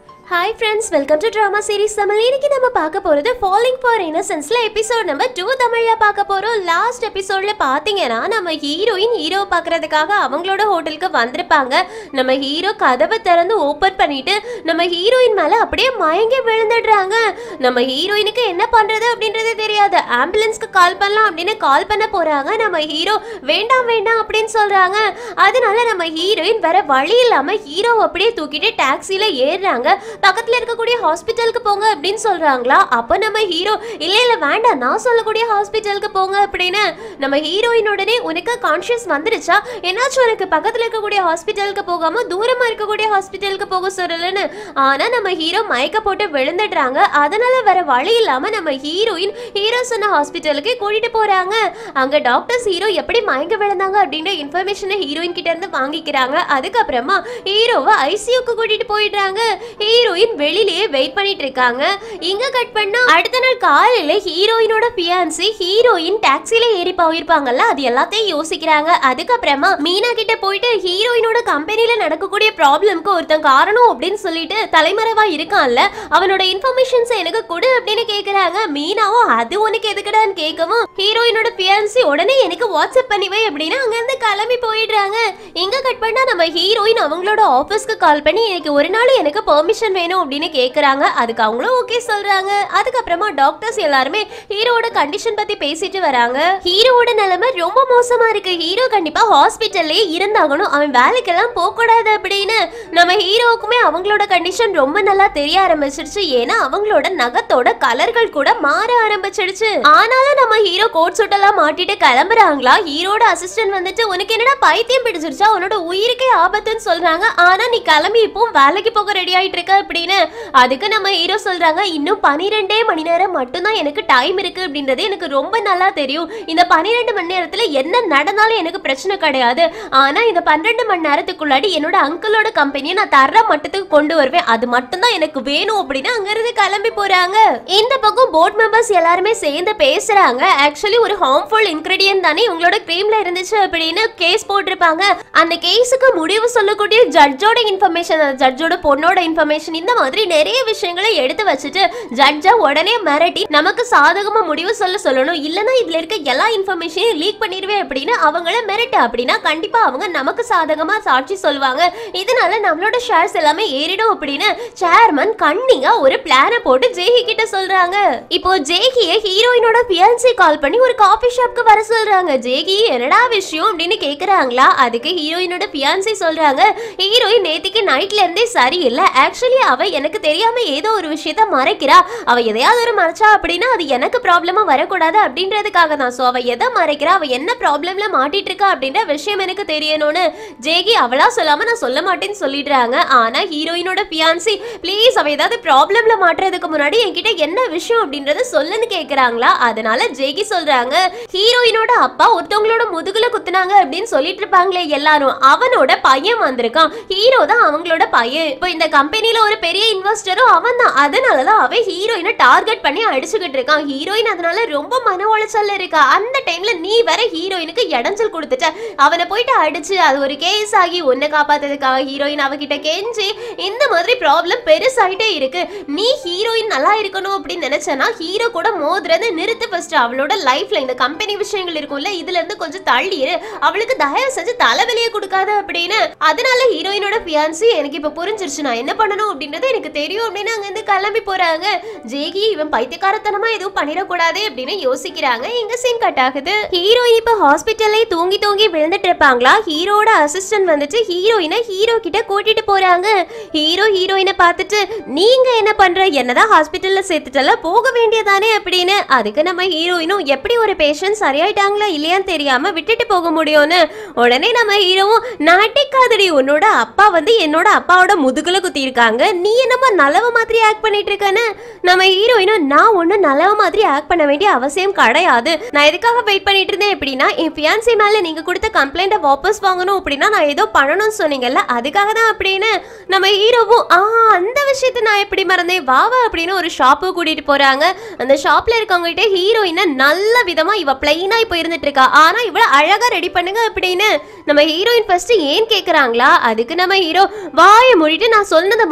hi friends welcome to drama series Tamil இன்னைக்கு நம்ம பார்க்க போகிறது ஃபாலிங் ஃபார் இன்னசென்ஸ்ல எபிசோட் நம்பர் டூ தமிழில் பார்க்க போகிறோம் லாஸ்ட் எபிசோட்ல பார்த்தீங்கன்னா நம்ம ஹீரோயின் ஹீரோ பார்க்கறதுக்காக அவங்களோட ஹோட்டலுக்கு வந்திருப்பாங்க நம்ம ஹீரோ கதவை திறந்து ஓப்பன் பண்ணிட்டு நம்ம ஹீரோயின் மேலே அப்படியே மயங்கி விழுந்துடுறாங்க நம்ம ஹீரோயினுக்கு என்ன பண்ணுறது அப்படின்றது தெரியாது ஆம்புலன்ஸ்க்கு கால் பண்ணலாம் அப்படின்னு கால் பண்ண போகிறாங்க நம்ம ஹீரோ வேண்டாம் வேண்டாம் அப்படின்னு சொல்கிறாங்க அதனால நம்ம ஹீரோயின் வேற வழி இல்லாமல் ஹீரோ அப்படியே தூக்கிட்டு டாக்ஸியில் ஏறுறாங்க பக்கத்துல இருக்கக்கூடிய ஹாஸ்பிட்டலுக்கு போங்க அப்படின்னு சொல்றாங்களா அப்ப நம்ம ஹீரோ இல்ல இல்ல வேண்டாம் நான் சொல்லக்கூடிய ஹாஸ்பிட்டலுக்கு போங்க அப்படின்னு நம்ம ஹீரோயின் உடனே உனக்கு கான்ஷியஸ் வந்துருச்சா என்னாச்சும் உனக்கு பக்கத்துல இருக்கக்கூடிய ஹாஸ்பிட்டலுக்கு போகாம தூரமா இருக்கக்கூடிய ஹாஸ்பிட்டலுக்கு போக சொல்லலன்னு ஆனா நம்ம ஹீரோ மயக்க போட்டு விழுந்துடுறாங்க அதனால வேற வழி இல்லாம நம்ம ஹீரோயின் ஹீரோ சொன்ன ஹாஸ்பிட்டலுக்கு கூட்டிட்டு போறாங்க அங்க டாக்டர்ஸ் ஹீரோ எப்படி மயங்க விழுந்தாங்க அப்படின்ற இன்ஃபர்மேஷனை ஹீரோயின் கிட்ட இருந்து வாங்கிக்கிறாங்க அதுக்கப்புறமா ஹீரோவை ஐசியூக்கு கூட்டிட்டு போயிடுறாங்க ஹீரோயின் வெளியிலேயே வெயிட் பண்ணிட்டு இருக்காங்க இங்க கட் பண்ணா அடுத்த நாள் காலையில ஹீரோயினோட பியான்சி ஹீரோயின் டாக்ஸில ஏறி போயிருப்பாங்கல்ல அது எல்லாத்தையும் யோசிக்கிறாங்க அதுக்கப்புறமா மீனா கிட்ட போயிட்டு ஹீரோயினோட கம்பெனில நடக்கக்கூடிய ப்ராப்ளம்க்கு ஒருத்தன் காரணம் அப்படின்னு சொல்லிட்டு தலைமறைவா இருக்கான்ல அவனோட இன்ஃபர்மேஷன்ஸ் எனக்கு கொடு அப்படின்னு கேக்குறாங்க மீனாவும் அது உனக்கு எதுக்குடான்னு கேட்கவும் ஹீரோயினோட பியான்சி உடனே எனக்கு வாட்ஸ்அப் பண்ணி வை அப்படின்னு அங்க இருந்து கிளம்பி போயிடுறாங்க இங்க கட் பண்ணா நம்ம ஹீரோயின் அவங்களோட ஆபீஸ்க்கு கால் பண்ணி எனக்கு ஒரு நாள் எனக்கு பெர்மிஷன் வேணும் அப்படின்னு கேக்குறாங்க அதுக்கு அவங்களும் ஓகே சொல்றாங்க அதுக்கப்புறமா டாக்டர்ஸ் எல்லாருமே ஹீரோவோட கண்டிஷன் பத்தி பேசிட்டு வராங்க ஹீரோவோட நிலைமை ரொம்ப மோசமா இருக்கு ஹீரோ கண்டிப்பா ஹாஸ்பிட்டல்லே இருந்தாகணும் அவன் வேலைக்கெல்லாம் போக கூடாது அப்படின்னு நம்ம ஹீரோவுக்குமே அவங்களோட கண்டிஷன் ரொம்ப நல்லா தெரிய ஆரம்பிச்சிருச்சு ஏன்னா அவங்களோட நகத்தோட கலர்கள் கூட மாற ஆரம்பிச்சிடுச்சு ஆனாலும் நம்ம ஹீரோ கோட் சுட்டெல்லாம் மாட்டிட்டு கிளம்புறாங்களா ஹீரோட அசிஸ்டன்ட் வந்துட்டு உனக்கு என்னடா பைத்தியம் பிடிச்சிருச்சா உன்னோட உயிருக்கே ஆபத்துன்னு சொல்றாங்க ஆனா நீ கிளம்பி இப்போ வேலைக்கு போக ரெடி ஆயிட்டு இருக்க அப்படின்னு அதுக்கு நம்ம ஹீரோ சொல்றாங்க இன்னும் பனிரெண்டே மணி நேரம் மட்டும்தான் எனக்கு டைம் இருக்கு அப்படின்றது எனக்கு ரொம்ப நல்லா தெரியும் இந்த பனிரெண்டு மணி நேரத்துல என்ன நடந்தாலும் எனக்கு பிரச்சனை கிடையாது ஆனா இந்த பன்னெண்டு மணி நேரத்துக்குள்ளாடி என்னோட அங்கிளோட கம்பெனியை நான் தர மட்டத்துக்கு கொண்டு வருவேன் அது மட்டும்தான் எனக்கு வேணும் அப்படின்னு அங்க இருந்து கிளம்பி போறாங்க இந்த பக்கம் போர்ட் மெம்பர்ஸ் எல்லாருமே சேர்ந்து பேசுறாங்க ஆக்சுவலி ஒரு ஹார்ம்ஃபுல் இன்கிரீடியன்ட் தானே உங்களோட கிரீம்ல இருந்துச்சு அப்படின்னு கேஸ் போட்டிருப்பாங்க அந்த கேஸுக்கு முடிவு சொல்லக்கூடிய ஜட்ஜோட இன்ஃபர்மேஷன் அந்த ஜட்ஜோட பொண்ணோட இன்ஃபர்மேஷன் இந்த மாதிரி நிறைய விஷயங்களை எடுத்து வச்சுட்டு ஜட்ஜை உடனே மிரட்டி நமக்கு சாதகமா முடிவு சொல்ல சொல்லணும் இல்லனா இதுல இருக்க எல்லா இன்ஃபர்மேஷனையும் லீக் பண்ணிடுவேன் அப்படின்னு அவங்கள மிரட்டு அப்படின்னா கண்டிப்பா அவங்க நமக்கு சாதகமா சாட்சி சொல்லுவாங்க இதனால நம்மளோட ஷேர்ஸ் எல்லாமே ஏறிடும் அப்படின்னு சேர்மன் கண்ணிங்கா ஒரு பிளான போட்டு ஜேஹி கிட்ட சொல்றாங்க இப்போ ஜேகிய ஹீரோயினோட பியான்சி கால் பண்ணி ஒரு காபி ஷாப்க்கு வர சொல்றாங்க ஜேகி என்னடா விஷயம் அப்படின்னு கேக்குறாங்களா அதுக்கு ஹீரோயினோட பியான்சி சொல்றாங்க ஹீரோயின் நேத்திக்கு நைட்ல இருந்தே சரியில்லை ஆக்சுவலி அவ எனக்கு தெரியாம ஏதோ ஒரு விஷயத்த மறைக்கிறா அவ எதையாவது ஒரு மறைச்சா அப்படின்னா அது எனக்கு ப்ராப்ளமா வரக்கூடாது அப்படின்றதுக்காக தான் ஸோ அவ எதை மறைக்கிறா அவ என்ன ப்ராப்ளம்ல மாட்டிட்டு இருக்கா அப்படின்ற விஷயம் எனக்கு தெரியணும்னு ஜேகி அவளா சொல்லாம நான் சொல்ல மாட்டேன்னு சொல்லிடுறாங்க ஆனா ஹீரோயினோட பியான்சி ப்ளீஸ் அவ ஏதாவது ப்ராப்ளம்ல மாட்டுறதுக்கு முன்னாடி என்கிட்ட என்ன விஷயம் அப்படின்றத சொல்லுன்னு கேக்குறாங்களா அதனால ஜேகி சொல்றாங்க ஹீரோயினோட அப்பா ஒருத்தவங்களோட முதுகுல குத்துனாங்க அப்படின்னு சொல்லிட்டு இருப்பாங்களே எல்லாரும் அவனோட பையன் வந்திருக்கான் ஹீரோ தான் அவங்களோட பையன் இப்போ இந்த கம்பெனில ஒரு பெரிய இன்வெஸ்டரும் அவன் தான் அதனாலதான் அவன் ஹீரோயினை டார்கெட் பண்ணி அடிச்சுக்கிட்டு இருக்கான் ஹீரோயின் அதனால ரொம்ப மன உளைச்சல்ல இருக்கா அந்த டைம்ல நீ வேற ஹீரோயினுக்கு இடைஞ்சல் கொடுத்துட்ட அவனை போயிட்டு அடிச்சு அது ஒரு கேஸ் ஆகி உன்னை காப்பாத்துறதுக்காக ஹீரோயின் அவகிட்ட கெஞ்சி இந்த மாதிரி ப்ராப்ளம் பெருசாயிட்டே இருக்கு நீ ஹீரோயின் நல்லா இருக்கணும் அப்படின்னு நினைச்சனா ஹீரோ கூட மோதுறதை நிறுத்து ஃபர்ஸ்ட் அவளோட லைஃப்ல இந்த கம்பெனி விஷயங்கள் இருக்கும்ல இதுல இருந்து கொஞ்சம் தள்ளிரு அவளுக்கு தயவு செஞ்சு தலைவலியை கொடுக்காத அப்படின்னு அதனால ஹீரோயினோட பியான்சி எனக்கு இப்ப புரிஞ்சிருச்சு நான் என்ன பண்ணணும் அப்படின்றது எனக்கு தெரியும் அப்படின்னு அங்க இருந்து கிளம்பி போறாங்க ஜேகி இவன் பைத்தியக்காரத்தனமா எதுவும் பண்ணிடக்கூடாது அப்படின்னு யோசிக்கிறாங்க இங்க சீன் கட் ஆகுது ஹீரோயின் இப்ப ஹாஸ்பிட்டல்லே தூங்கி தூங்கி விழுந்துட்டு இருப்பாங்களா ஹீரோட அசிஸ்டன்ட் வந்துட்டு ஹீரோயினை ஹீரோ கிட்ட கூட்டிட்டு போறாங்க ஹீரோ ஹீரோயினை பார்த்துட்டு நீங்க என்ன பண்ற என்னதான் ஹாஸ்பிட்டல்ல சேர்த்துட்டல போக வேண்டியதானே அப்படின்னு அதுக்கு நம்ம ஹீரோயினும் எப்படி ஒரு பேஷண்ட் சரியாயிட்டாங்களா இல்லையான்னு தெரியாம விட்டுட்டு போக முடியும்னு உடனே நம்ம ஹீரோவும் நாட்டிக்காதடி உன்னோட அப்பா வந்து என்னோட அப்பாவோட முதுகுல குத்தி இருக்காங்க நீ என்னமா நல்லவ மாதிரி ஆக்ட் பண்ணிட்டு இருக்கன்னு நம்ம ஹீரோயினும் நான் ஒன்றும் நல்லவ மாதிரி ஆக்ட் பண்ண வேண்டிய அவசியம் கிடையாது நான் எதுக்காக வெயிட் பண்ணிட்டு இருந்தேன் எப்படின்னா என் ஃபியான்சி மேல நீங்க கொடுத்த கம்ப்ளைண்ட்டை வாபஸ் வாங்கணும் அப்படின்னா நான் ஏதோ பண்ணணும்னு சொன்னீங்கல்ல அதுக்காக தான் அப்படின்னு நம்ம ஹீரோவும் ஆ அந்த விஷயத்த நான் எப்படி மறந்தேன் வா வா அப்படின்னு ஒரு ஷாப்பு கூட்டிட்டு போறாங்க அந்த ஷாப்ல இருக்கவங்க கிட்ட ஹீரோயினை நல்ல விதமா இவ பிளைனா இப்போ இருந்துட்டு இருக்கா ஆனா இவ்வளவு அழகா ரெடி பண்ணுங்க அப்படின்னு நம்ம ஹீரோயின் ஃபர்ஸ்ட் ஏன் கேக்குறாங்களா அதுக்கு நம்ம ஹீரோ வாயை மூடிட்டு நான் சொன்னதை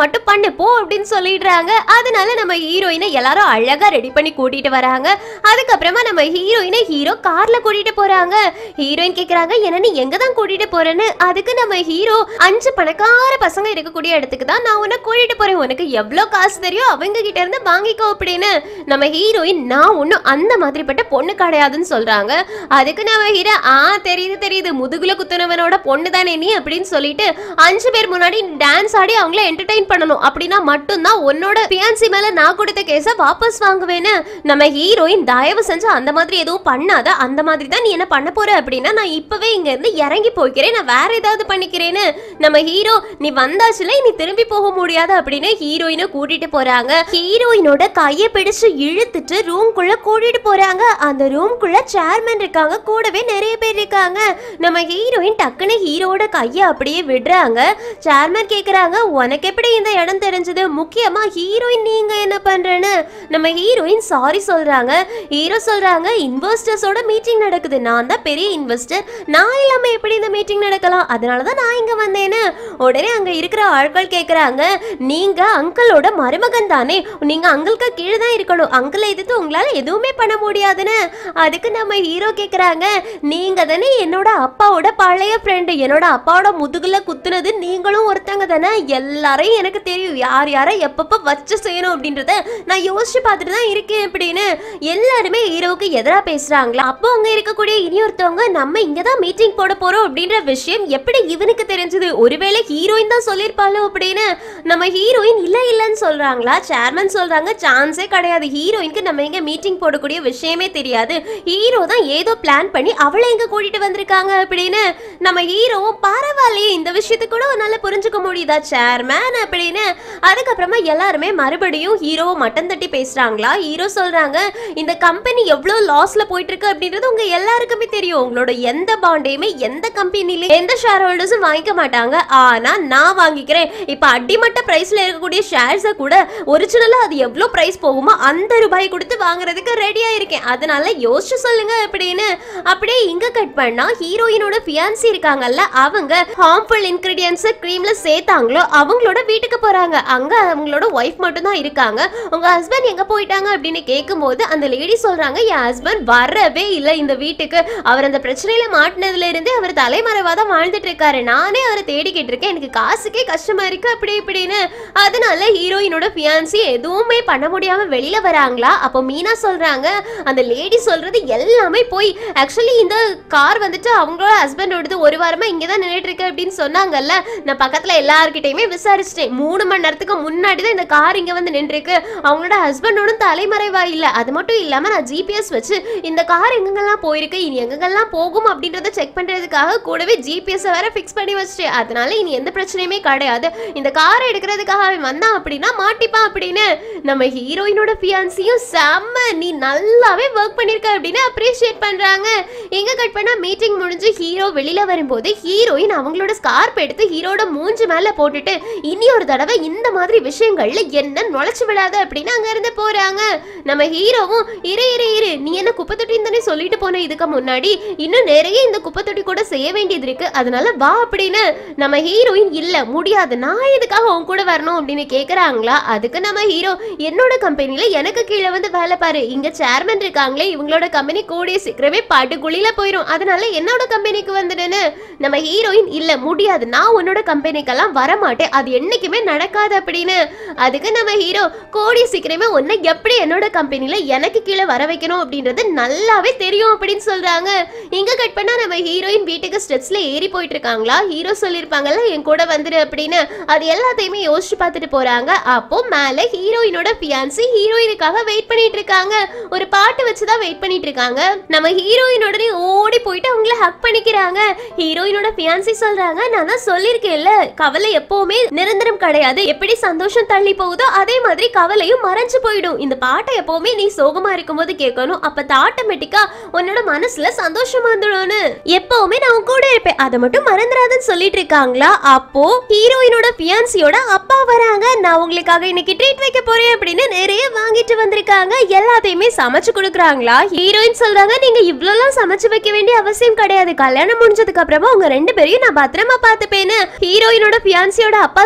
மட்டும் பண்ணு போ அப்படின்னு சொல்லிடுறாங்க அதனால நம்ம ஹீரோயினை எல்லாரும் அழகா ரெடி பண்ணி கூட்டிட்டு வராங்க அதுக்கப்புறமா நம்ம ஹீரோயினை ஹீரோ கார்ல கூட்டிட்டு போறாங்க ஹீரோயின் கேக்குறாங்க என்ன நீ எங்க தான் கூட்டிட்டு போறேன்னு அதுக்கு நம்ம ஹீரோ அஞ்சு பணக்கார பசங்க இருக்கக்கூடிய இடத்துக்கு தான் நான் உன்னை கூட்டிட்டு போறேன் உனக்கு எவ்வளவு காசு தெரியும் அவங்க கிட்ட இருந்து வாங்கிக்கோ அப்படின்னு நம்ம ஹீரோயின் நான் ஒன்னும் அந்த மாதிரிப்பட்ட பொண்ணு கிடையாதுன்னு சொல்றாங்க அதுக்கு நம்ம ஹீரோ ஆ தெரியுது தெரியுது முதுகுல குத்துனவனோட பொண்ணு தானே நீ அப்படின்னு சொல்லிட்டு அஞ்சு பேர் முன்னாடி டான்ஸ் ஆடி அவங்கள என்டர்டைன் பண்ணணும் அப்படின்னா மட்டும்தான் உன்னோட பியான்சி மேல நான் கொடுத்த கேஸ வாபஸ் வாங்குவேன்னு நம்ம ஹீரோயின் தயவு செஞ்சு அந்த மாதிரி எதுவும் பண்ணாத அந்த மாதிரி தான் நீ என்ன பண்ண போற அப்படின்னா நான் இப்பவே இங்க இருந்து இறங்கி போய்க்கிறேன் நான் வேற ஏதாவது பண்ணிக்கிறேன்னு நம்ம ஹீரோ நீ வந்தாச்சுல நீ திரும்பி போக முடியாது அப்படின்னு ஹீரோயினை கூட்டிட்டு போறாங்க ஹீரோயினோட கையை பிடிச்சு இழுத்துட்டு ரூம்குள்ள கூட்டிட்டு போறாங்க அந்த ரூம்குள்ள சேர்மன் இருக்காங்க கூடவே நிறைய பேர் இருக்காங்க நம்ம ஹீரோயின் டக்குன்னு ஹீரோட கையை அப்படியே விடுறாங்க சேர்மன் கேக்குறாங்க உனக்கு எப்படி இந்த இடம் தெரிஞ்சது முக்கியமா ஹீரோயின் நீங்க என்ன பண்றேன்னு நம்ம ஹீரோயின் சாரி சொல்றாங்க ஹீரோ சொல்றாங்க இன்வெஸ்டர்ஸோட மீட்டிங் நடக்குது நான் தான் பெரிய இன்வெஸ்டர் நான் இல்லாம எப்படி இந்த மீட்டிங் நடக்கலாம் அதனால தான் நான் இங்க வந்தேன்னு உடனே அங்க இருக்கிற ஆட்கள் கேக்குறாங்க நீங்க அங்கிளோட மருமகன் தானே நீங்க அங்கிளுக்கு கீழே தான் இருக்கணும் அங்கிளை எதிர்த்து உங்களால எதுவுமே பண்ண முடியாதுன்னு அதுக்கு நம்ம ஹீரோ கேக்குறாங்க நீங்க தானே என்னோட அப்பாவோட பழைய ஃப்ரெண்டு என்னோட அப்பாவோட முதுகுல குத்துனது நீங்களும் ஒருத்தங்க தானே எல்லாரையும் எனக்கு தெரியும் யார் யாரை எப்பப்ப வச்சு செய்யணும் அப்படின்றத நான் யோசிச்சு பார்த்துட்டு தான் இருக்கேன் அப்படின்னு எல்லாருமே ஹீரோவுக்கு எதிரா பேசுறாங்களா அப்போ அங்க இருக்கக்கூடிய இனி ஒருத்தவங்க நம்ம இங்க தான் மீட்டிங் போட போறோம் அப்படின்ற விஷயம் எப்படி இவனுக்கு தெரிஞ்சது ஒருவேளை ஹீரோயின் தான் சொல்லியிருப்பாளோ அப்படின்னு நம்ம ஹீரோயின் இல்ல இல்லன்னு சொல்றாங்களா சேர்மன் சொல்றாங்க சான்ஸே கிடையாது ஹீரோயினுக்கு நம்ம இங்க மீட்டிங் போடக்கூடிய விஷயமே தெரியாது ஹீரோ தான் ஏதோ பிளான் பண்ணி அவளை எங்க கூட்டிட்டு வந்திருக்காங்க அப்படின்னு நம்ம ஹீரோவும் பரவாயில்லையே இந்த விஷயத்தை கூட உன்னால புரிஞ்சுக்க முடியுதா சேர்மேன் அப்படின்னு அதுக்கப்புறமா எல்லாருமே மறுபடியும் ஹீரோவை மட்டம் தட்டி பேசுறாங்களா ஹீரோ சொல்றாங்க இந்த கம்பெனி எவ்வளவு லாஸ்ல போயிட்டு இருக்கு அப்படின்றது உங்க எல்லாருக்குமே தெரியும் உங்களோட எந்த பாண்டையுமே எந்த கம்பெனிலயும் எந்த ஷேர் ஹோல்டர்ஸும் வாங்கிக்க மாட்டாங்க ஆனா நான் வாங்கிக்கிறேன் இப்ப அடிமட்ட பிரைஸ்ல இருக்கக்கூடிய ஷேர்ஸை கூட ஒரிஜினலா அது எவ்வளவு பிரைஸ் போகுமோ அந்த ரூபாய் கொடுத்து வாங்குறதுக்கு ரெடியா இருக்கேன் அதனால யோசிச்சு சொல்லுங்க அப்படின்னு அப்படியே இங்க கட் பண்ணா ஹீரோயினோட ஃபியான்சி இருக்காங்கல்ல அவங்க ஹார்ம்ஃபுல் இன்கிரீடியன்ஸ் க்ரீம்ல சேர்த்தாங்களோ அவங்களோட வீட்டுக்கு போறாங்க அங்க அவங்களோட ஒய்ஃப் மட்டும் தான் இருக்காங்க உங்க ஹஸ்பண்ட் எங்க போயிட்டாங்க அப்படின்னு கேட்கும்போது அந்த லேடி சொல்றாங்க என் ஹஸ்பண்ட் வரவே இல்லை இந்த வீட்டுக்கு அவர் அந்த பிரச்சனையில மாட்டினதுல இருந்தே அவர் தலைமறைவா தான் வாழ்ந்துட்டு இருக்காரு நானே அவரை தேடிக்கிட்டு இருக்கேன் எனக்கு காசுக்கே கஷ்டமா இருக்கு அப்படி இப்படின்னு அதனால ஹீரோயினோட ஃபியான்சி எதுவுமே பண்ண முடியாம வெளியில வராங்களா அப்போ மீனா சொல்றாங்க அந்த லேடி சொல்றது எல்லாமே போய் ஆக்சுவலி இந்த கார் வந்துட்டு அவங்களோட ஹஸ்பண்டோடது ஒரு வாரமா இங்க தான் நின்றுட்டு இருக்கு அப்படின்னு சொன்னாங்கல்ல நான் பக்கத்துல எல்லார்கிட்டயுமே விசாரிச்சிட்டேன் மூணு மணி நேரத்துக்கு முன்னாடி தான் இந்த கார் இங்க வந்து நின்றுருக்கு அவங்களோட ஹஸ்பண்டோடும் தலைமறைவா இல்ல அது மட்டும் இல்லாம நான் ஜிபிஎஸ் வச்சு இந்த கார் எங்கெங்கெல்லாம் போயிருக்கு இனி எங்கெங்கெல்லாம் போகும் அப்படின்றத செக் பண்றதுக்காக கூடவே ஜிபிஎஸ் வேற ஃபிக்ஸ் பண்ணி வச்சிட்டேன் அதனால இனி எந்த பிரச்சனையுமே கிடையாது இந்த காரை எடுக்கிறதுக்காக அவன் வந்தான் அப்படின்னா மாட்டிப்பான் அப்படின்னு நம்ம ஹீரோயினோட ஃபியான்சியும் செம்ம நீ நல்லாவே ஒர்க் பண்ணிருக்க அப்படின்னு அப்ரிஷியேட் பண்றாங்க எங்க கட் பண்ணா மீட்டிங் முடிஞ்சு ஹீரோ வெளியில வரும்போது ஹீரோயின் அவங்களோட ஸ்கார்ப் எடுத்து ஹீரோட மூஞ்சி மேல போட்டுட்டு இனி ஒரு தடவை இந்த மாதிரி விஷயங்கள்ல என்ன நுழைச்சு விடாத அப்படின்னு அங்க இருந்து போறாங்க நம்ம ஹீரோவும் இரு இரு இரு நீ என்ன குப்பை தொட்டின்னு தானே சொல்லிட்டு போன இதுக்கு முன்னாடி இன்னும் நிறைய இந்த குப்பை தொட்டி கூட செய்ய வேண்டியது இருக்கு அதனால வா அப்படின்னு நம்ம ஹீரோயின் இல்ல முடியாது நான் எதுக்காக உன் கூட வரணும் அப்படின்னு கேக்குறாங்களா அதுக்கு நம்ம ஹீரோ என்னோட கம்பெனில எனக்கு கீழே வந்து வேலை பாரு இங்க சேர்மன் இருக்காங்களே இவங்களோட கம்பெனி கூடிய சீக்கிரமே படுகுழியில போயிடும் அதனால என்னோட கம்பெனிக்கு வந்துடுன்னு நம்ம ஹீரோயின் இல்ல முடியாது நான் உன்னோட கம்பெனிக்கெல்லாம் வர மாட்டேன் அது என்னைக்குமே நடக்காது அப்படின்னு அதுக்கு நம்ம ஹீரோ கூடிய சீக்கிரமே உன்னை எப்படி என்னோட கம்பெனில எனக்கு கீழே வர வைக்கணும் அப்படின்றது நல்லாவே தெரியும் அப்படின்னு சொல்றாங்க இங்க கட் பண்ணா நம்ம ஹீரோயின் வீட்டுக்கு ஸ்டெப்ஸ்ல ஏறி போயிட்டு இருக்காங்களா ஹீரோ சொல்லியிருப்பாங்கல்ல என் கூட வந்துரு அப்படின்னு அது எல்லாத்தையுமே யோசிச்சு பார்த்துட்டு போறாங்க அப்போ மேல ஹீரோயினோட ஃபியான்சி ஹீரோயினுக்காக வெயிட் பண்ணிட்டு இருக்காங்க ஒரு பாட்டு வச்சு தான் வெயிட் பண்ணிட்டு இருக்காங்க நம்ம ஹீரோயினோட ஓடி போயிட்டு அவங்கள ஹக் பண்ணிக்கிறாங்க ஹீரோயினோட ஃபியான்சி சொல்றாங்க நான் தான் சொல்லியிருக்கேன்ல கவலை எப்பவுமே நிரந்தரம் கிடையாது எப்படி சந்தோஷம் தள்ளி போகுதோ அதே மாதிரி கவலையும் மறைஞ்சு போயிடும் இந்த பாட்டை எப்பவுமே நீ சோகமா இருக்கும்போது கேட்கணும் அப்ப ஆட்டோமேட்டிக்கா உன்னோட மனசுல சந்தோஷம் வந்துடும்னு எப்பவுமே நான் உன் கூட இருப்பேன் அதை மட்டும் மறந்துடாதுன்னு சொல்லிட்டு இருக்காங்களா அப்போ ஹீரோயினோட ஃபியான்சியோட அப்பா வராங்க நான் உங்களுக்காக இன்னைக்கு ட்ரீட் வைக்க போறேன் அப்படின்னு நிறைய வாங்கிட்டு வந்திருக்காங்க எல்லாத்தையுமே சமைச்சு கொடுக்குறாங்களா ஹீரோயின் சொல்றாங்க நீங்க இவ்வளவுலாம் சமைச்சு வைக்க வேண்டிய அவசியம் கிடையாது கல்யாணம் முடிஞ்சதுக்கு அப்புறமா உங்க ரெண்டு பேரையும் நான் பத்திரமா பார்த்துப்பேன்னு ஹீரோயினோட ஃபியான்சியோட அப்பா சொல்றாங்க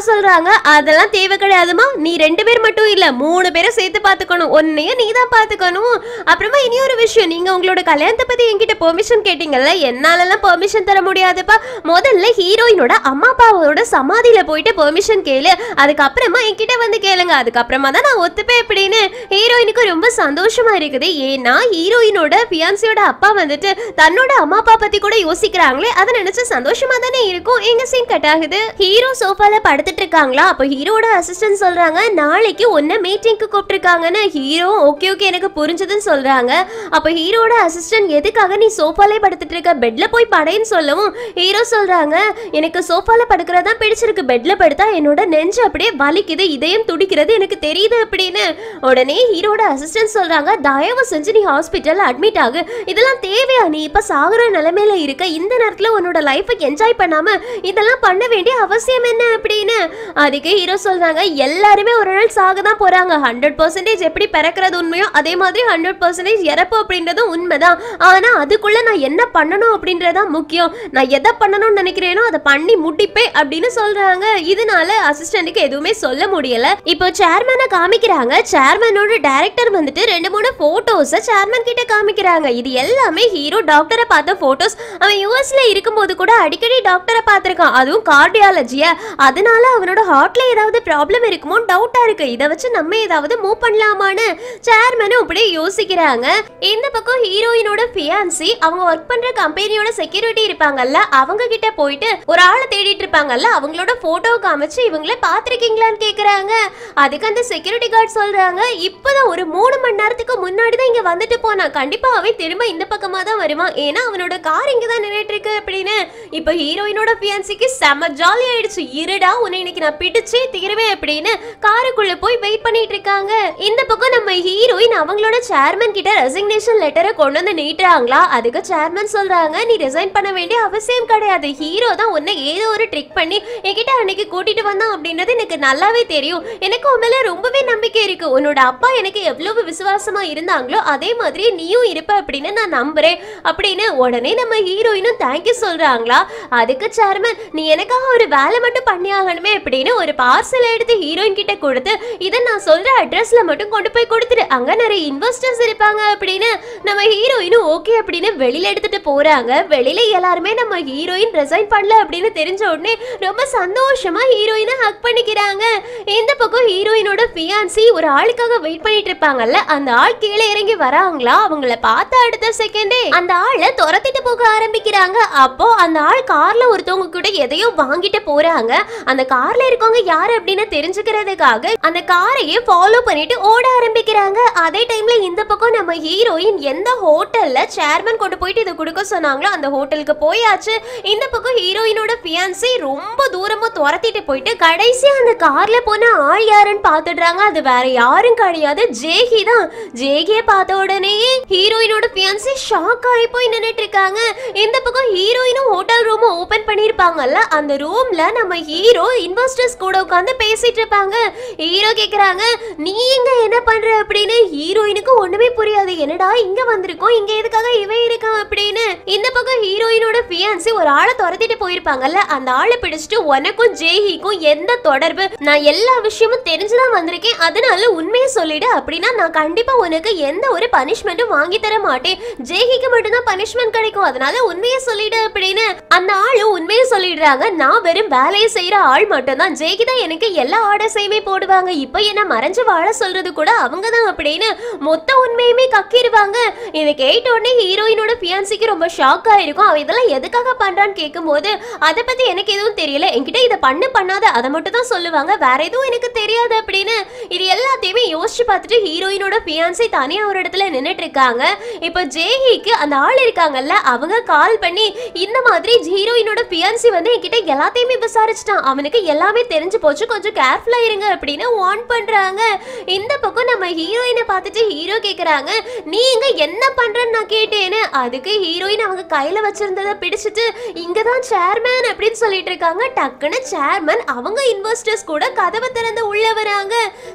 சொல்றாங்க அதெல்லாம் தேவை கிடையாதுமா நீ ரெண்டு பேர் மட்டும் இல்ல மூணு பேரை சேர்த்து பாத்துக்கணும் ஒன்னையும் நீ தான் பாத்துக்கணும் அப்புறமா இனி ஒரு விஷயம் நீங்க உங்களோட கல்யாணத்தை பத்தி என்கிட்ட பெர்மிஷன் கேட்டீங்கல்ல என்னாலலாம் பெர்மிஷன் தர முடியாதுப்பா முதல்ல ஹீரோயினோட அம்மா அப்பாவோட சமாதியில போயிட்டு பெர்மிஷன் கேளு அதுக்கப்புறமா என்கிட்ட வந்து கேளுங்க அதுக்கப்புறமா தான் நான் ஒத்துப்பேன் அப்படின்னு ஹீரோயினுக்கு ரொம்ப சந்தோஷமா இருக்குது ஏன்னா ஹீரோயினோட பியான்சியோட அப்பா வந்துட்டு தன்னோட அம்மா அப்பா பத்தி கூட யோசிக்கிறாங்களே அதை நினைச்சு சந்தோஷமா தானே இருக்கும் எங்க சீன் கட் ஆகுது ஹீரோ சோஃபால படுத்துட்டு இருக்காங்களா அப்போ ஹீரோட அசிஸ்டன்ட் சொல்றாங்க நாளைக்கு ஒன்ன மீட்டிங்க்கு கூப்பிட்டுருக்காங்கன்னு ஹீரோ ஓகே ஓகே எனக்கு புரிஞ்சதுன்னு சொல்றாங்க அப்போ ஹீரோட அசிஸ்டன்ட் எதுக்காக நீ சோஃபாலே படுத்துட்டு இருக்க பெட்ல போய் படைன்னு சொல்லவும் ஹீரோ சொல்றாங்க எனக்கு சோஃபால படுக்கிறதா பிடிச்சிருக்கு பெட்ல படுத்தா என்னோட நெஞ்சு அப்படியே வலிக்குது இதயம் துடிக்கிறது எனக்கு தெரியுது அப்படின்னு உடனே ஹீரோட அசிஸ்டன்ட் சொல்றாங்க தயவு செஞ்சு நீ ஹாஸ்பிட்டல் அட்மிட் ஆகு இதெல்லாம் தேவையா நீ இப்ப சாகுற நிலைமையில இருக்க இந்த நேரத்துல உன்னோட லைஃபை என்ஜாய் பண்ணாம இதெல்லாம் பண்ண வேண்டிய அவசியம் என்ன அப்படின்னு அதுக்கு ஹீரோ சொல்றாங்க எல்லாருமே ஒரு நாள் சாக தான் போறாங்க ஹண்ட்ரட் பர்சன்டேஜ் எப்படி பிறக்கிறது உண்மையோ அதே மாதிரி ஹண்ட்ரட் பர்சன்டேஜ் இறப்பு அப்படின்றதும் உண்மைதான் ஆனா அதுக்குள்ள நான் என்ன பண்ணணும் அப்படின்றதான் முக்கியம் நான் எதை பண்ணணும்னு நினைக்கிறேனோ அதை பண்ணி முடிப்பேன் அப்படின்னு சொல்றாங்க இதனால அசிஸ்டன்ட்டுக்கு எதுவுமே சொல்ல முடியல இப்போ சேர்மனை காமிக்கிறாங்க சேர்மனோட டைரக்டர் வந்துட்டு ரெண்டு மூணு போட்டோஸை சேர்மன் கிட்ட காமிக்கிறாங்க இது எல்லாமே ஹீரோ டாக்டரை பார்த்த போட்டோஸ் அவன் யூஎஸ்ல இருக்கும்போது கூட அடிக்கடி டாக்டரை பார்த்திருக்கான் அதுவும் கார்டியாலஜியா அதனால அவனோட ஹார்ட்ல ஏதாவது ப்ராப்ளம் இருக்குமோ டவுட்டா இருக்கு இதை வச்சு நம்ம ஏதாவது மூவ் பண்ணலாமான்னு சேர்மனும் அப்படியே யோசிக்கிறாங்க இந்த பக்கம் ஹீரோயினோட ஃபியான்சி அவங்க ஒர்க் பண்ற கம்பெனியோட செக்யூரிட்டி இருப்பாங்கல்ல அவங்க கிட்ட போயிட்டு ஒரு ஆளை தேடிட்டு இருப்பாங்கல்ல அவங்களோட போட்டோ காமிச்சு இவங்கள பாத்திருக்கீங்களான்னு கேக்குறாங்க அதுக்கு அந்த செக்யூரிட்டி கார்டு சொல்றாங்க இப்பதான் ஒரு மூணு மணி நேரத்துக்கு முன்னாடி தான் இங்க வந்துட்டு போனான் கண்டிப்பா அவன் திரும்ப இந்த பக்கமா தான் வருவான் ஏன்னா அவனோட கார் இங்க தான் நின்னுட்டு இருக்கு அப்படின்னு இப்போ ஹீரோயினோட ஃபியான்சிக்கு செம ஜாலி ஆயிடுச்சு இருடா உன்னை இன்னைக்கு நான் பிடிச்சே தீருவேன் அப்படின்னு காருக்குள்ள போய் வெயிட் பண்ணிட்டு இருக்காங்க இந்த பக்கம் நம்ம ஹீரோயின் அவங்களோட சேர்மன் கிட்ட ரெசிக்னேஷன் லெட்டரை கொண்டு வந்து நீட்டுறாங்களா அதுக்கு சேர்மன் சொல்றாங்க நீ ரிசைன் பண்ண வேண்டிய அவசியம் கிடையாது ஹீரோ தான் உன்னை ஏதோ ஒரு ட்ரிக் பண்ணி என்கிட்ட அன்னைக்கு கூட்டிட்டு வந்தான் அப்படின்றது எனக்கு நல்லாவே தெரியும் எனக்கு உன் மேல ரொம்பவே நம்பிக்கை இருக்கு உன்னோட அப்பா எனக்கு எவ்வளவு விசுவாசமா இருந்தாங்களோ அதே மாதிரி நீயும் இருப்ப அப்படின்னு நான் நம்புறேன் அப்படின்னு உடனே நம்ம ஹீரோயினும் தேங்க்யூ சொல்றாங்களா அதுக்கு சேர்மன் நீ எனக்காக ஒரு வேலை மட்டும் பண்ணி ஆகணுமே அப்படின்னு ஒரு பார்சல் எடுத்து ஹீரோயின் கிட்ட கொடுத்து இதை நான் சொல்ற அட்ரஸ்ல மட்டும் கொண்டு போய் கொடுத்துரு அங்க நிறைய இன்வெஸ்டர்ஸ் இருப்பாங்க அப்படின்னு நம்ம ஹீரோயினும் ஓகே அப்படின்னு வெளியில எடுத்துட்டு போறாங்க வெளியில எல்லாருமே நம்ம ஹீரோயின் ரிசைன் பண்ணல அப்படின்னு தெரிஞ்ச உடனே ரொம்ப சந்தோஷமா ஹீரோயினை ஹக் பண்ணிக்கிறாங்க இந்த பக்கம் ஹீரோயினோட ஃபியான்சி ஒரு ஆளுக்காக வெயிட் பண்ணிட்டு இருப்பாங்கல்ல அந்த ஆள் கீழே இறங்கி வராங்களா அவங்கள பார்த்த அடுத்த செகண்டே அந்த ஆளை துரத்திட்டு போக ஆரம்பிக்கிறாங்க அப்போ அந்த ஆள் கார்ல ஒருத்தவங்க கூட எதையோ வாங்கிட்டு போறாங்க அந்த கார்ல இருக்கவங்க யாரு அப்படின்னு தெரிஞ்சுக்கிறதுக்காக அந்த காரையே ஃபாலோ பண்ணிட்டு ஓட ஆரம்பிக்கிறாங்க அதே டைம்ல இந்த பக்கம் நம்ம ஹீரோயின் எந்த ஹோட்டல்ல சேர்மன் கொண்டு போயிட்டு இதை கொடுக்க சொன்னாங்களோ அந்த ஹோட்டலுக்கு போயாச்சு இந்த பக்கம் ஹீரோயினோட ஃபியான்சி ரொம்ப தூரமா துரத்திட்டு போயிட்டு கடைசியா அந்த கார்ல போன ஆள் யாருன்னு பாத்துடுறாங்க அது வேற யாரும் கிடையாது ஜேகி தான் ஜேகிய பார்த்த உடனே ஹீரோயினோட ஃபியான்சி ஷாக் ஆகி போய் நின்னுட்டு இருக்காங்க இந்த பக்கம் ஹீரோயினும் ஹோட்டல் ரூம் ஓபன் பண்ணிருப்பாங்கல்ல அந்த ரூம்ல நம்ம ஹீரோ இன்வெஸ்டர்ஸ் கூட உட்காந்து பேசிட்டு இருப்பாங்க ஹீரோ கேக்குறாங்க நீ இங்க என்ன பண்ற அப்படின்னு ஹீரோயினுக்கு ஒண்ணுமே புரியாது என்னடா இங்க வந்திருக்கோம் இங்க எதுக்காக இவன் இருக்கான் அப்படின்னு இந்த பக்கம் ஹீரோயினோட ஃபியான்சி ஒரு ஆளை துரத்திட்டு போயிருப்பாங்கல்ல அந்த ஆளை பிடிச்சிட்டு உனக்கும் ஜெய்ஹிக்கும் எந்த தொடர்பு நான் எல்லா விஷயமும் தெரிஞ்சுதான் வந்திருக்கேன் அதனால உண்மையை சொல்லிடு அப்படின்னா நான் கண்டிப்பா உனக்கு எந்த ஒரு பனிஷ்மெண்ட்டும் வாங்கி தர மாட்டேன் ஜெய்ஹிக்கு மட்டும்தான் பனிஷ்மெண்ட் கிடைக்கும் அதனால உண்மையை சொல்லிடு அப்படின்னு அந்த ஆளும் உண்மையை சொல்லிடுறாங்க நான் வெறும் வேலையை செய்யற ஆள் மட்டும்தான் ஜெய்கி தான் எனக்கு எல்லா ஆர்டர்ஸையுமே போடுவாங்க இப்போ என்ன மறைஞ்சு வாழ சொல்றது கூட அவங்க தான் அப்படின்னு மொத்த உண்மையுமே கக்கிடுவாங்க இதை கேட்ட உடனே ஹீரோயினோட ஃபியான்சிக்கு ரொம்ப ஷாக் ஆயிருக்கும் அவ இதெல்லாம் எதுக்காக பண்றான்னு கேட்கும்போது அதை பத்தி எனக்கு எதுவும் தெரியல என்கிட்ட இதை பண்ணு பண்ணாத அதை மட்டும் தான் சொல்லுவாங்க வேற எதுவும் எனக்கு தெரியாது அப்படின்னு இது எல்லாத்தையுமே யோசிச்சு பார்த்துட்டு ஹீரோயினோட ஃபியான்சி தனியா ஒரு இடத்துல நின்னுட்டு இருக்காங்க இப்போ ஜேஹிக்கு அந்த ஆள் இருக்காங்கல்ல அவங்க கால் பண்ணி இந்த மாதிரி ஹீரோயினோட ஃபியான்சி வந்து என்கிட்ட எல்லாத்தையுமே விசாரிச்சிட்டான் அவனுக்கு எல்லாமே தெரிஞ்சு போச்சு கொஞ்சம் கேர்ஃபுல்லா இருங்க அப்படின்னு வார்ன் பண்றாங்க இந்த பக்கம் நம்ம ஹீரோயினை பார்த்துட்டு ஹீரோ கேக்குறாங்க நீ இங்க என்ன பண்றன்னு நான் கேட்டேன்னு அதுக்கு ஹீரோயின் அவங்க கையில வச்சிருந்ததை பிடிச்சிட்டு இங்க தான் சேர்மேன் அப்படின்னு சொல்லிட்டு இருக்காங்க டக்குன்னு சேர்மன் அவங்க இன்வெஸ்டர்ஸ் கூட கதவை திறந்து உள்ள வராங்க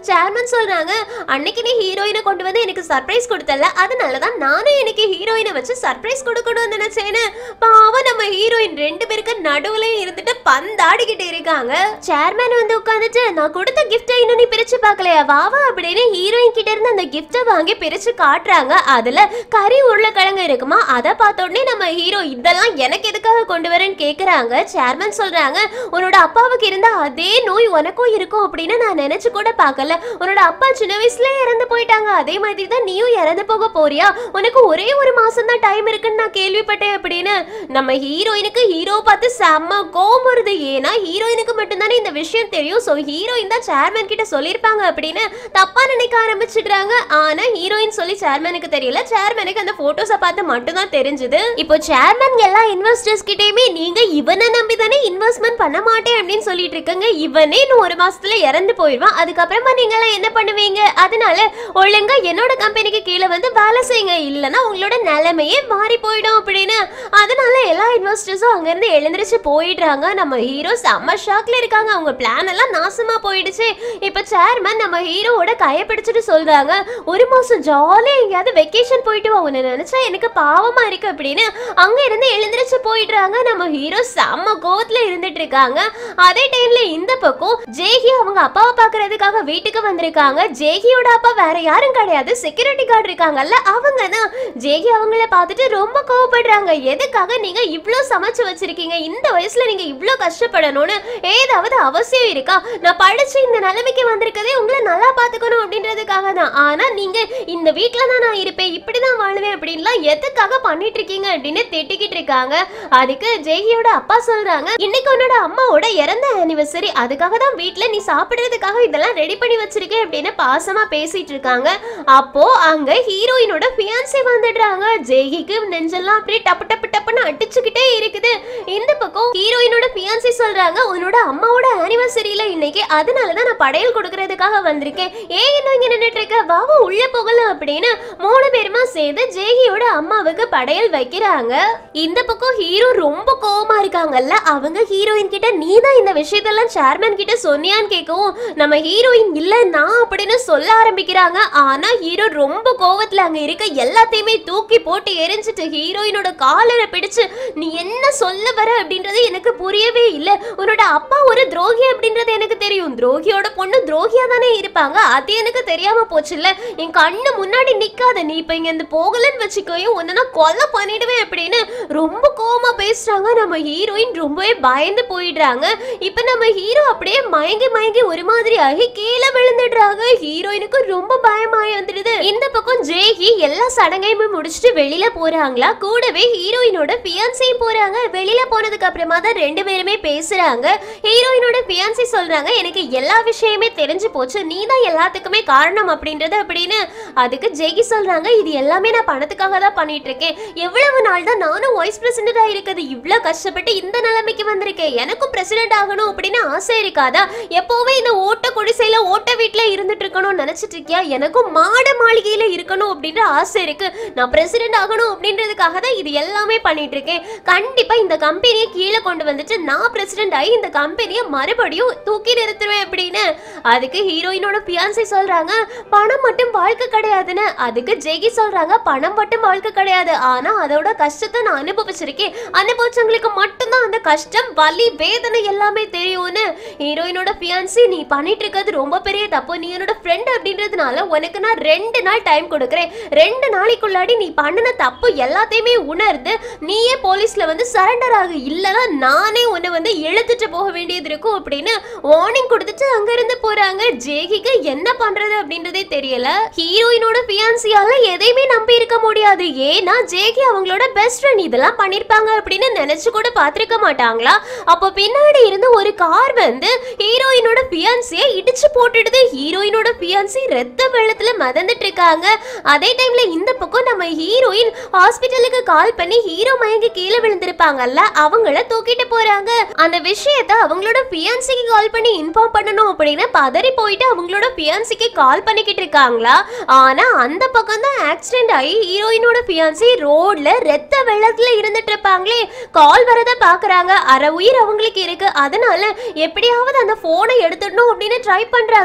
சேர்மன் சொல்றாங்க அன்னைக்கு நீ ஹீரோயினை கொண்டு வந்து எனக்கு சர்ப்ரைஸ் கொடுத்தல அதனால தான் நானும் எனக்கு ஹீரோயினை வச்சு சர்ப்ரைஸ் கொடுக்கணும்னு நினைச்சேன்னு பாவம் நம்ம ஹீரோயின் ரெண்டு பேருக்கு நடுவுல இருந்துட்டு பந்தாடிக்கிட்டு இருக்காங்க சேர்மேன் வந்து உட்காந்துட்டு நான் கொடுத்த கிஃப்ட்டை இன்னும் நீ பிரிச்சு பார்க்கலையா வாவா அப்படின்னு ஹீரோயின் கிட்ட இருந்து அந்த கிஃப்ட்டை வாங்கி பிரிச்சு காட்டுறாங்க அதுல கறி உருளைக்கிழங்கு இருக்குமா அதை பார்த்த உடனே நம்ம ஹீரோ இதெல்லாம் எனக்கு எதுக்காக கொண்டு வரேன்னு கேக்குறாங்க சேர்மன் சொல்றாங்க உன்னோட அப்பாவுக்கு இருந்த அதே நோய் உனக்கும் இருக்கும் அப்படின்னு நான் நினைச்சு கூட பார்க்கல உன்னோட அப்பா சின்ன வயசுல இறந்து போயிட்டாங்க அதே மாதிரி தான் நீயும் இறந்து போக போறியா உனக்கு ஒரே ஒரு மாசம் தான் டைம் இருக்குன்னு நான் கேள்விப்பட்டேன் அப்படின்னு நம்ம ஹீரோயினுக்கு ஹீரோ பார்த்து செம்ம கோவம் வருது ஏன்னா ஹீரோயினுக்கு மட்டும்தானே இந்த விஷயம் தெரியும் ஸோ ஹீரோயின் தான் சேர்மன் கிட்ட சொல்லியிருப்பாங்க அப்படின்னு தப்பா நினைக்க ஆரம்பிச்சிடுறாங்க ஆனா ஹீரோயின் சொல்லி சேர்மனுக்கு தெரியல சேர்மனுக்கு அந்த போட்டோஸை பார்த்து மட்டும்தான் தெரிஞ்சது இப்போ சேர்மன் எல்லா இன்வெஸ்டர்ஸ் கிட்டயுமே நீங்க இவனை நம்பி தானே இன்வெஸ்ட்மெண்ட் பண்ண மாட்டேன் அப்படின்னு சொல்லிட்டு இருக்கங்க இவனே இன்னும் ஒரு மாசத்துல இறந்து போயிடுவான் அதுக்கப்புறமா நீங்க எல்லாம் என்ன பண்ணுவீங்க அதனால ஒழுங்கா என்னோட கம்பெனிக்கு கீழே வந்து வேலை செய்யுங்க இல்லைன்னா உங்களோட நிலைமையே மாறி போயிடும் அப்படின்னு அதனால எல்லா இன்வெஸ்டர்ஸும் அங்கிருந்து எழுந்திருச்சு போயிடுறாங்க நம்ம ஹீரோ செம்ம ஷாக்ல இருக்காங்க அவங்க பிளான் எல்லாம் நாசமா போயிடுச்சு இப்ப சேர்மன் நம்ம ஹீரோவோட கையை பிடிச்சிட்டு சொல்றாங்க ஒரு மாசம் ஜாலியா எங்கேயாவது வெக்கேஷன் போயிட்டு வா உன்னை நினைச்சா எனக்கு பாவமா இருக்கு அப்படின்னு அங்க இருந்து எழுந்திருச்சு போயிடுறாங்க நம்ம ஹீரோ செம்ம கோவத்துல இருந்துட்டு இருக்காங்க அதே டைம்ல இந்த பக்கம் ஜேகி அவங்க அப்பாவை பாக்குறதுக்காக வீட்டுக்கு வந்திருக்காங்க ஜேகியோட அப்பா வேற யாரும் கிடையாது செக்யூரிட்டி கார்டு இருக்காங்கல்ல அவங்க தான் ஜேகி அவங்கள பார்த்துட்டு ரொம்ப கோவப்படுறாங்க எதுக்காக நீங்க இவ்ளோ சமைச்சு வச்சிருக்கீங்க இந்த வயசுல நீங்க இவ்ளோ கஷ்டப்படணும்னு ஏதாவது அவசியம் இருக்கா நான் படிச்சு இந்த நிலைமைக்கு வந்திருக்கதே உங்களை நல்லா பாத்துக்கணும் அப்படின்றதுக்காக தான் ஆனா நீங்க இந்த வீட்ல தான் நான் இருப்பேன் இப்படிதான் வாழுவேன் அப்படின்லாம் எதுக்காக பண்ணிட்டு இருக்கீங்க அப்படின்னு திட்டிக்கிட்டு இருக்காங்க அதுக்கு ஜெய்கியோட அப்பா சொல்றாங்க இன்னைக்கு உன்னோட அம்மாவோட இறந்த ஆனிவர்சரி அதுக்காக தான் வீட்ல நீ சாப்பிடுறதுக்காக இதெல்லாம் ரெடி பண்ணி வச்சிருக்கேன் அப்படின்னு பாசமா பேசிட்டு இருக்காங்க அப்போ அங்க ஹீரோயினோட ஃபியான்சி வந்துடுறாங்க ஜெய்கிக்கு நெஞ்செல்லாம் அப்படியே டப்பு டப்பு டப்புன்னு அடிச்சுக்கிட்டே இருக்குது இந்த பக்கம் ஹீரோயினோட ஃபியான்சி சொல்றாங்க உன்னோட அம்மாவோட ஆனிவர்சரியில இன்னைக்கு அதனால தான் நான் படையல் கொடுக்கறதுக்காக வந்திருக்கேன் ஏன் இன்னும் இங்க நின்னுட்டு இருக்க வாவா உள்ள போகலாம் அப்படின்னு மூணு பேருமா சேர்ந்து ஜெய்கியோட அம்மாவுக்கு படையல் வைக்கிறாங்க இந்த பக்கம் ஹீரோ ரொம்ப கோவமா இருக்காங்கல்ல அவங்க ஹீரோயின் கிட்ட நீ தான் இந்த விஷயத்தெல்லாம் சேர்மன் கிட்ட சொன்னியான்னு கேட்கவும் நம்ம ஹீரோயின் இல்ல நான் அப்படின்னு சொல்ல ஆரம்பிக்கிறாங்க ஆனா ஹீரோ ரொம்ப கோவத்துல அங்க இருக்க எல்லாத்தையுமே தூக்கி போட்டு எரிஞ்சிட்டு ஹீரோயினோட காலரை பிடிச்சு நீ என்ன சொல்ல வர அப்படின்றது எனக்கு புரியவே இல்ல உன்னோட அப்பா ஒரு துரோகி அப்படின்றது எனக்கு தெரியும் துரோகியோட பொண்ணு துரோகியா தானே இருப்பாங்க அது எனக்கு தெரியாம போச்சுல்ல என் கண்ணு முன்னாடி நிக்காத நீ இப்ப இங்க இருந்து போகலன்னு வச்சுக்கோயும் உன்னை நான் கொலை பண்ணிடுவேன் அப்படின்னு ரொம்ப கோவமா பேசுறாங்க நம்ம ஹீரோயின் ரொம்பவே பயந்து போயிடுறாங்க இப்ப நம்ம ஹீரோ அப்படியே மயங்கி மயங்கி ஒரு மாதிரி ஆகி கீழே விழுந்துடுறாங்க ஹீரோயினுக்கு ரொம்ப பயமாயி வந்துடுது இந்த பக்கம் ஜெய்ஹி எல்லா சடங்கையுமே முடிச்சுட்டு வெளியில போறாங்களா கூடவே ஹீரோயினோட ஃபியான்சியும் போறாங்க வெளியில போனதுக்கு அப்புறமா தான் ரெண்டு பேருமே பேசுறாங்க ஹீரோயினோட ஃபியான்சி சொல்றாங்க எனக்கு எல்லா விஷயமே தெரிஞ்சு போச்சு நீ தான் எல்லாத்துக்குமே காரணம் அப்படின்றது அப்படின்னு அதுக்கு ஜெய்கி சொல்றாங்க இது எல்லாமே நான் பணத்துக்காக தான் பண்ணிட்டு இருக்கேன் எவ்வளவு நாள் தான் நானும் வைஸ் பிரசிடண்டா இருக்குது இவ்ளோ கஷ்டப்பட்டு இந்த நிலைமைக்கு வந்திருக்கேன் எனக்கும் பிரசிடென்ட் ஆகணும் அப்படின்னு ஆசை இருக்காதா எப்போவே இந்த ஓட்ட குடிசையில ஓட்ட வீட்ல இருந்துட்டு இருக்கணும்னு நினைச்சிட்டு இருக்கியா எனக்கும் மாட மாளிகையில இருக்கணும் அப்படின்ற ஆசை இருக்கு நான் பிரசிடென்ட் ஆகணும் அப்படின்றதுக்காக தான் இது எல்லாமே பண்ணிட்டு இருக்கேன் கண்டிப்பா இந்த கம்பெனியை கீழே கொண்டு வந்துட்டு நான் பிரசிடென்ட் ஆகி இந்த கம்பெனியை மறுபடியும் தூக்கி நிறுத்துவேன் அப்படின்னு அதுக்கு ஹீரோயினோட பியான்சி சொல்றாங்க பணம் மட்டும் வாழ்க்கை கிடையாதுன்னு அதுக்கு ஜெகி சொல்றாங்க பணம் மட்டும் வாழ்க்கை கிடையாது ஆனா அதோட கஷ்டத்தை நான் அனுபவிச்சிருக்கேன் அனுபவிச்சவங்களுக்கு மட்டும்தான் அந்த கஷ்டம் வலி வேதனை எல்லாமே தெரியும்னு ஹீரோயினோட பியான்சி நீ பண்ணிட்டு இருக்கிறது ரொம்ப பெரிய தப்பு நீ என்னோட ஃப்ரெண்ட் அப்படின்றதுனால உனக்கு நான் ரெண்டு நாள் டைம் கொடுக்குறேன் ரெண்டு நாளைக்குள்ளாடி நீ பண்ணின தப்பு எல்லாத்தையுமே உணர்ந்து நீயே போலீஸ்ல வந்து சரண்டர் ஆகு இல்லைன்னா நானே உன்னை வந்து இழுத்துட்டு போக வேண்டியது இருக்கும் அப்படின்னு வார்னிங் கொடுத்துட்டு அங்க இருந்து போறாங்க ஜேகிக்கு என்ன பண்றது அப்படின்றதே தெரியல ஹீரோயினோட பியான்சியால எதையுமே நம்பி இருக்க முடியாது ஏன்னா ஜேகி அவங்களோட பெஸ்ட் ஃப்ரெண்ட் இதெல்லாம் பண்ணிருப்பாங்க அப்படின்னு நினைச்சு கூட பார்த்திருக்க மாட்டாங்களா அப்போ பின்னாடி இருந்து ஒரு கார் வந்து ஹீரோயினோட பியான்சியை இடிச்சு போட்டுடுது ஹீரோயினோட பியான்சி ரத்த வெள்ளத்துல மதந்துட்டு இருக்காங்க அதே டைம்ல இந்த பக்கம் நம்ம ஹீரோயின் ஹாஸ்பிட்டலுக்கு கால் பண்ணி ஹீரோ மயங்கி கீழே விழுந்திருப்பாங்கல்ல அவங்கள தூக்கிட்டு போறாங்க அந்த விஷயத்த அவங்களோட பியான்சிக்கு கால் பண்ணி இன்ஃபார்ம் பண்ணணும் அப்படின்னு பதறி போயிட்டு அவங்களோட பியான்சிக்கு கால் பண்ணிக்கிட்டு இருக்காங்களா ஆனா அந்த பக்கம் தான் ஆக்சிடென்ட் ஆகி ஹீரோயினோட பியான்சி ரோட்ல ரத்த வெள்ளத்துல இருந்துட்டு இருப்பாங்களே கால் வரத பாக்குறாங்க அரை உயிர் அவங்களுக்கு இருக்கு அதனால எப்படியாவது அந்த போனை எடுத்துடணும் அப்படின்னு ட்ரை பண்றாங்க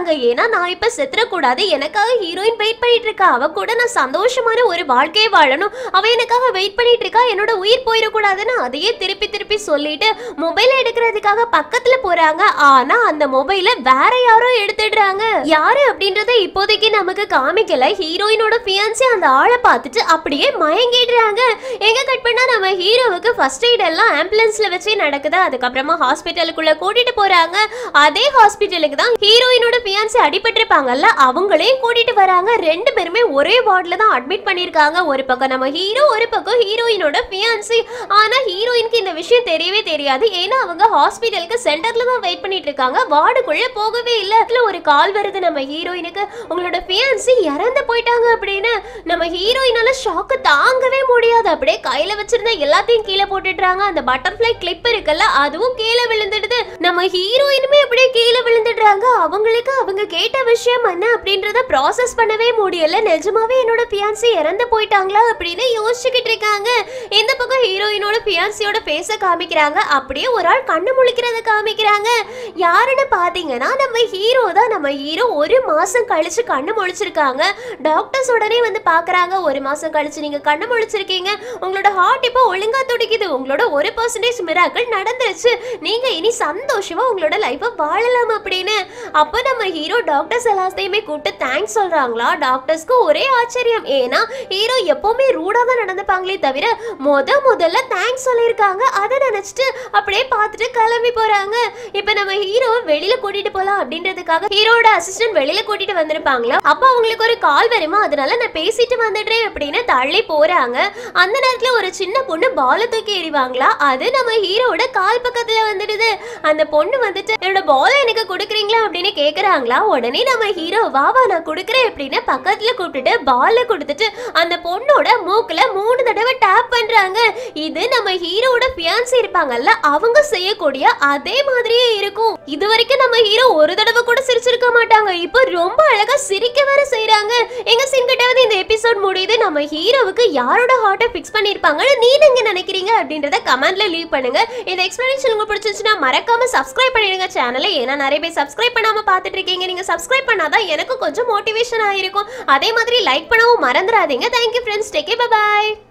பண்றாங்க ஏன்னா நான் இப்ப செத்துறக்கூடாது எனக்காக ஹீரோயின் வெயிட் பண்ணிட்டு இருக்கா அவ கூட நான் சந்தோஷமான ஒரு வாழ்க்கையை வாழணும் அவ எனக்காக வெயிட் பண்ணிட்டு இருக்கா என்னோட உயிர் போயிடக்கூடாதுன்னு அதையே திருப்பி திருப்பி சொல்லிட்டு மொபைல் எடுக்கிறதுக்காக பக்கத்துல போறாங்க ஆனா அந்த மொபைல வேற யாரோ எடுத்துடுறாங்க யாரு அப்படின்றத இப்போதைக்கு நமக்கு காமிக்கல ஹீரோயினோட ஃபியான்சி அந்த ஆளை பார்த்துட்டு அப்படியே மயங்கிடுறாங்க எங்க கட் பண்ணா நம்ம ஹீரோவுக்கு ஃபர்ஸ்ட் எய்ட் எல்லாம் ஆம்புலன்ஸ்ல வச்சே நடக்குது அதுக்கப்புறமா ஹாஸ்பிட்டலுக்குள்ள கூட்டிட்டு போறாங்க அதே ஹாஸ்பிட்டலுக்கு தான் ஹீரோயினோட ஃபியான்சி அடிபட்டிருப்பாங்கல்ல அவங்களையும் கூட்டிட்டு வராங்க ரெண்டு பேருமே ஒரே வார்டில் தான் அட்மிட் பண்ணிருக்காங்க ஒரு பக்கம் நம்ம ஹீரோ ஒரு பக்கம் ஹீரோயினோட ஃபியான்சி ஆனா ஹீரோயினுக்கு இந்த விஷயம் தெரியவே தெரியாது ஏன்னா அவங்க ஹாஸ்பிட்டலுக்கு சென்டர்ல தான் வெயிட் பண்ணிட்டு இருக்காங்க வார்டுக்குள்ள போகவே இல்ல இதுல ஒரு கால் வருது நம்ம ஹீரோயினுக்கு உங்களோட ஃபியான்சி இறந்து போயிட்டாங்க அப்படின்னு நம்ம ஹீரோயினால ஷாக்கு தாங்கவே முடியாது அப்படியே கையில வச்சிருந்த எல்லாத்தையும் கீழே போட்டுடுறாங்க அந்த பட்டர்ஃப்ளை கிளிப் இருக்குல்ல அதுவும் கீழே விழுந்துடுது நம்ம ஹீரோயினுமே அப்படியே கீழே விழுந்துடுறாங்க அவங்களுக்கு அவங்க கேட்ட விஷயம் என்ன அப்படின்றத ப்ராசஸ் பண்ணவே முடியல நிஜமாவே என்னோட ஃபியான்சி இறந்து போயிட்டாங்களா அப்படின்னு யோசிச்சுக்கிட்டு இருக்காங்க இந்த பக்கம் ஹீரோயினோட ஃபியான்சியோட ஃபேஸ காமிக்கிறாங்க அப்படியே ஒரு ஆள் கண்ணு முழிக்கிறத காமிக்கிறாங்க யாருன்னு பாத்தீங்கன்னா நம்ம ஹீரோ தான் நம்ம ஹீரோ ஒரு மாசம் கழிச்சு கண்ணு முழிச்சிருக்காங்க டாக்டர்ஸ் உடனே வந்து பாக்குறாங்க ஒரு மாசம் கழிச்சு நீங்க கண்ணு முழிச்சிருக்கீங்க உங்களோட ஹார்ட் இப்போ ஒழுங்கா துடிக்குது உங்களோட ஒரு பர்சன்டேஜ் மிராக்கள் நடந்துருச்சு நீங்க இனி சந்தோஷமா உங்களோட லைஃபை வாழலாம் அப்படின்னு அப்போ நம்ம ஹீரோ டாக்டர்ஸ் எல்லாத்தையுமே கூப்பிட்டு தேங்க்ஸ் சொல்றாங்களா டாக்டர்ஸ்க்கு ஒரே ஆச்சரியம் ஏன்னா ஹீரோ எப்பவுமே ரூடா தான் நடந்துப்பாங்களே தவிர முத முதல்ல தேங்க்ஸ் சொல்லியிருக்காங்க அதை நினைச்சிட்டு அப்படியே பார்த்துட்டு கிளம்பி போறாங்க இப்போ நம்ம ஹீரோ வெளியில கூட்டிட்டு போலாம் அப்படின்றதுக்காக ஹீரோட அசிஸ்டன்ட் வெளியில கூட்டிட்டு வந்திருப்பாங்களா அப்போ அவங்களுக்கு ஒரு கால் வருமா அதனால நான் பேசிட்டு வந்துடுறேன் அப்படின்னு தள்ளி போறாங்க அந்த நேரத்துல ஒரு சின்ன பொண்ணு பால தூக்கி எறிவாங்களா அது நம்ம ஹீரோட கால் பக்கத்துல வந்துடுது அந்த பொண்ணு வந்துட்டு என்னோட பால எனக்கு கொடுக்குறீங்களா அப்படின்னு கேக்குறாங்களா உடனே நம்ம ஹீரோ வா வா நான் கொடுக்குறேன் அப்படின்னு பக்கத்துல கூப்பிட்டுட்டு பால கொடுத்துட்டு அந்த பொண்ணோட மூக்குல மூணு தடவை டேப் பண்றாங்க இது நம்ம ஹீரோட ஃபியான்சி இருப்பாங்கல்ல அவங்க செய்யக்கூடிய அதே மாதிரியே இருக்கும் இது வரைக்கும் நம்ம ஹீரோ ஒரு தடவை கூட சிரிச்சிருக்க மாட்டாங்க இப்போ ரொம்ப அழகா சிரிக்க வேற செய்றாங்க எங்க சீன் கிட்டாவது இந்த எபிசோட் முடியுது நம்ம ஹீரோவுக்கு யாரோட ஹார்ட்டை ஃபிக்ஸ் பண்ணிருப்பாங்கன்னு நீ நீங்க நினைக்கிறீங்க அப்படின்றத கமெண்ட்ல லீவ் பண்ணுங்க இந்த எக்ஸ்பிளனேஷன் உங்களுக்கு பிடிச்சிருச்சுன்னா மறக்காம சப்ஸ்கிரைப் பண்ணிடுங்க சேனலை ஏன்னா நிறைய பேர் சப்ஸ்கிரைப் பண்ணாம பார்த்துட்டு இருக்கீங்க நீங்க சப்ஸ்கிரைப் பண்ணாதான் எனக்கு கொஞ்சம் மோட்டிவேஷன் ஆயிருக்கும் அதே மாதிரி லைக் பண்ணவும் மறந்துடாதீங்க தேங்க்யூ ஃப்ரெண்ட்ஸ் டேக்கே பாய்